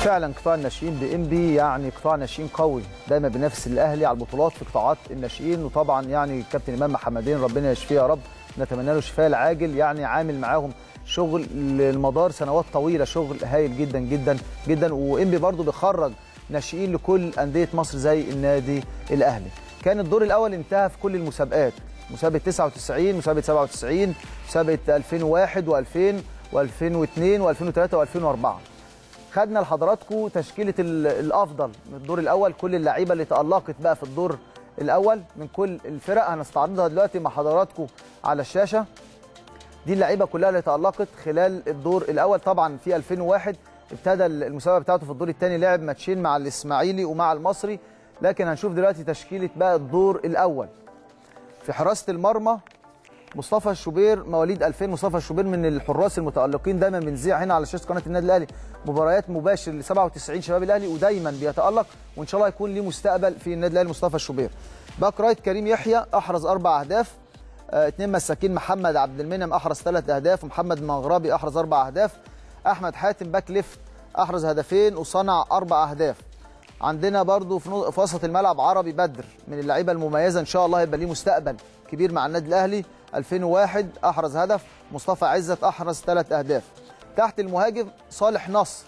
فعلا قطاع الناشئين بام بي يعني قطاع ناشئين قوي دايما بينافس الاهلي على البطولات في قطاعات الناشئين وطبعا يعني الكابتن امام محمدين ربنا يشفيه يا رب نتمنى له الشفاء العاجل يعني عامل معاهم شغل للمدار سنوات طويله شغل هايل جدا جدا جدا وام بي برضه بيخرج ناشئين لكل انديه مصر زي النادي الاهلي كان الدور الاول انتهى في كل المسابقات مسابقه 99 مسابقه 97 مسابقه 2001 و2000 و2002 و2003 و2004 خدنا لحضراتكم تشكيله ال- الافضل من الدور الاول كل اللعيبه اللي تالقت بقى في الدور الاول من كل الفرق هنستعرضها دلوقتي مع حضراتكم على الشاشه دي اللعيبه كلها اللي تالقت خلال الدور الاول طبعا في 2001 ابتدى المسابقه بتاعته في الدور الثاني لعب ماتشين مع الاسماعيلي ومع المصري لكن هنشوف دلوقتي تشكيله بقى الدور الاول في حراسه المرمى مصطفى الشوبير مواليد 2000 مصطفى الشوبير من الحراس المتالقين دايما بنذيع هنا على شاشه قناه النادي الاهلي مباريات مباشر ل 97 شباب الاهلي ودايما بيتالق وان شاء الله يكون ليه مستقبل في النادي الاهلي مصطفى الشوبير باك رايت كريم يحيى احرز اربع اهداف آه، اثنين مساكين محمد عبد المنعم احرز ثلاث اهداف ومحمد المغربي احرز اربع اهداف احمد حاتم باك ليفت احرز هدفين وصنع اربع اهداف عندنا برضو في نو- في وسط الملعب عربي بدر من اللعيبه المميزه ان شاء الله هيبقى ليه مستقبل كبير مع النادي الاهلي 2001 احرز هدف مصطفى عزت احرز ثلاث اهداف تحت المهاجم صالح نصر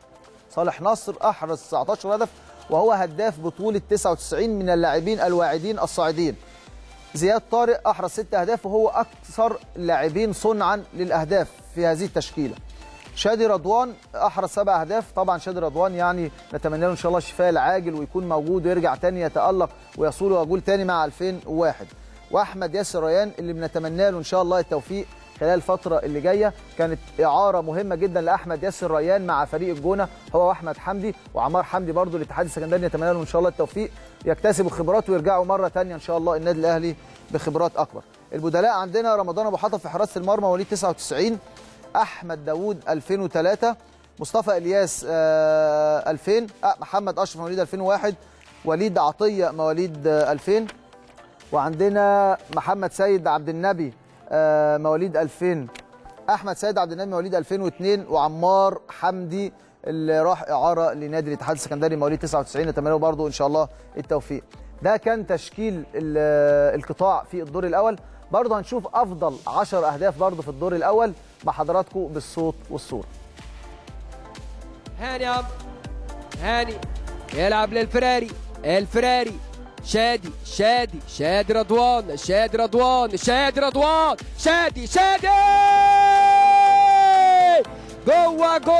صالح نصر احرز 19 هدف وهو هداف بطوله 99 من اللاعبين الواعدين الصاعدين زياد طارق احرز ست اهداف وهو اكثر اللاعبين صنعا للاهداف في هذه التشكيله شادي رضوان احرز سبع اهداف طبعا شادي رضوان يعني نتمنى له ان شاء الله الشفاء العاجل ويكون موجود ويرجع تاني يتالق ويصول ويقول تاني مع 2001 واحمد ياسر ريان اللي بنتمنى له ان شاء الله التوفيق خلال الفترة اللي جاية كانت إعارة مهمة جدا لأحمد ياسر ريان مع فريق الجونة هو وأحمد حمدي وعمار حمدي برضو الاتحاد السكندري نتمنى لهم إن شاء الله التوفيق يكتسبوا خبرات ويرجعوا مرة تانية إن شاء الله النادي الأهلي بخبرات أكبر البدلاء عندنا رمضان أبو حطب في حراسة المرمى وليد 99 أحمد داوود 2003 مصطفى إلياس آه، 2000 آه، محمد أشرف مواليد 2001 وليد عطية مواليد آه، 2000 وعندنا محمد سيد عبد النبي آه، مواليد 2000 احمد سيد عبد النبي مواليد 2002 وعمار حمدي اللي راح اعاره لنادي الاتحاد السكندري مواليد 99 نتمنى له برضه ان شاء الله التوفيق ده كان تشكيل ال- القطاع في الدور الاول برضه هنشوف افضل 10 اهداف برضه في الدور الاول مع حضراتكم بالصوت والصوره هاني عم هاني يلعب للفراري الفراري شادي شادي شادي رضوان شادي رضوان شادي رضوان شادي شادي جوه جول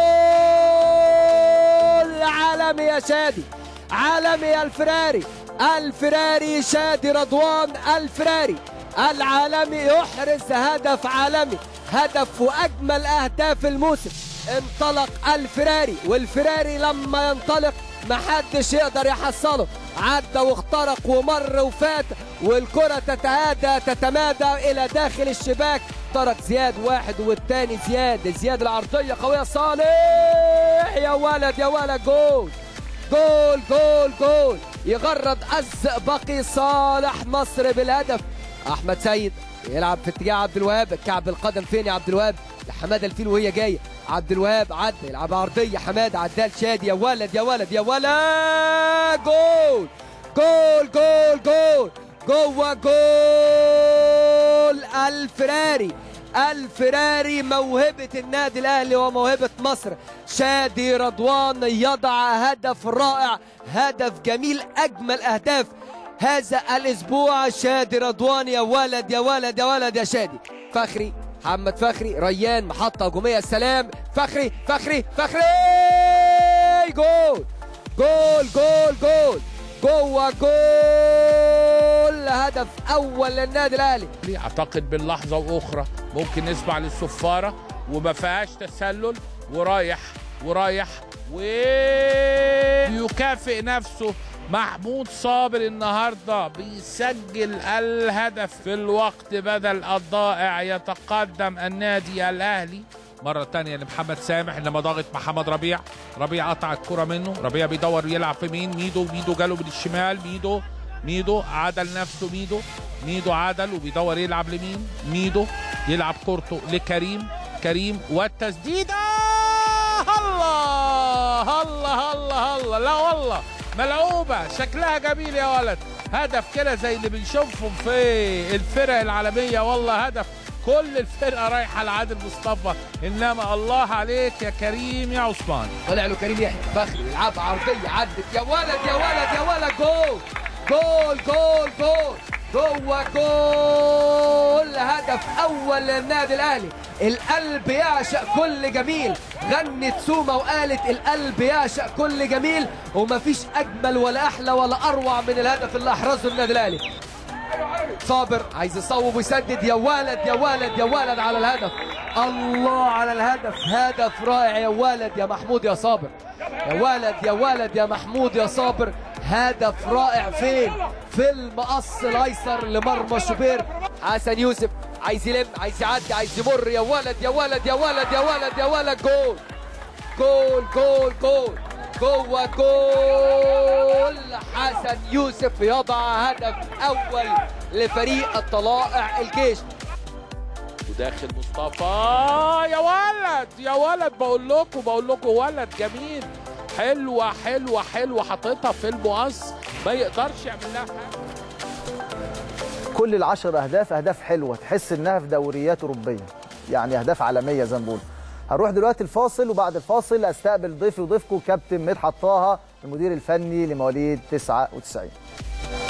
عالمي يا شادي عالمي يا الفراري الفراري شادي رضوان الفراري العالمي يحرز هدف عالمي هدف واجمل اهداف الموسم انطلق الفراري والفراري لما ينطلق محدش يقدر يحصله عدى واخترق ومر وفات والكرة تتهادى تتمادى إلى داخل الشباك ترك زياد واحد والتاني زياد زياد العرضية قوية صالح يا ولد يا ولد جول جول جول جول يغرد الزئبقي صالح مصر بالهدف احمد سيد يلعب في اتجاه عبد الوهاب كعب القدم فين يا عبد الوهاب لحماده الفيل وهي جايه عبد الوهاب عدى يلعب عرضيه حماده عدال شادي يا ولد يا ولد يا ولد جول جول جول جول جوه جول الفراري الفراري موهبة النادي الأهلي وموهبة مصر شادي رضوان يضع هدف رائع هدف جميل أجمل أهداف هذا الأسبوع شادي رضوان يا ولد يا ولد يا ولد يا شادي فخري محمد فخري ريان محطة هجومية السلام فخري فخري فخري جول جول جول جول جوه جول هدف أول للنادي الأهلي اعتقد باللحظه واخرى ممكن نسمع للصفاره وما فيهاش تسلل ورايح ورايح ويكافئ نفسه محمود صابر النهارده بيسجل الهدف في الوقت بدل الضائع يتقدم النادي الاهلي مرة تانية لمحمد سامح لما ضاغط محمد ربيع ربيع قطع الكرة منه ربيع بيدور يلعب في مين ميدو ميدو جاله من الشمال ميدو ميدو عدل نفسه ميدو ميدو عدل وبيدور يلعب لمين ميدو يلعب كورته لكريم كريم والتسديدة الله الله الله الله الله لا والله ملعوبه شكلها جميل يا ولد هدف كده زي اللي بنشوفهم في الفرق العالميه والله هدف كل الفرقه رايحه لعادل مصطفى انما الله عليك يا كريم يا عثمان طلع له كريم يحيى فخري يلعبها عرضيه عدت يا ولد يا ولد يا ولد جول جول جول جول جوه جول هدف اول للنادي الاهلي القلب يعشق كل جميل غنت سوما وقالت القلب يعشق كل جميل ومفيش اجمل ولا احلى ولا اروع من الهدف اللي احرزه النادي الاهلي صابر عايز يصوب ويسدد يا ولد يا ولد يا ولد على الهدف الله على الهدف هدف رائع يا ولد يا محمود يا صابر يا ولد يا ولد يا محمود يا صابر هدف رائع فين في المقص الايسر لمرمى شوبير حسن يوسف عايز يلم عايز يعدي عايز يمر يا ولد يا ولد يا ولد يا ولد يا ولد جول جول جول جول جوه جول حسن يوسف يضع هدف اول لفريق الطلائع الجيش وداخل مصطفى يا ولد يا ولد بقول لكم بقول لكم ولد جميل حلوه حلوه حلوه حاططها في المقص ما يقدرش يعمل لها حاجه كل العشر اهداف اهداف حلوه تحس انها في دوريات اوروبيه يعني اهداف عالميه زي ما بنقول هنروح دلوقتي الفاصل وبعد الفاصل استقبل ضيفي وضيفكم كابتن مدحت طه المدير الفني لمواليد 99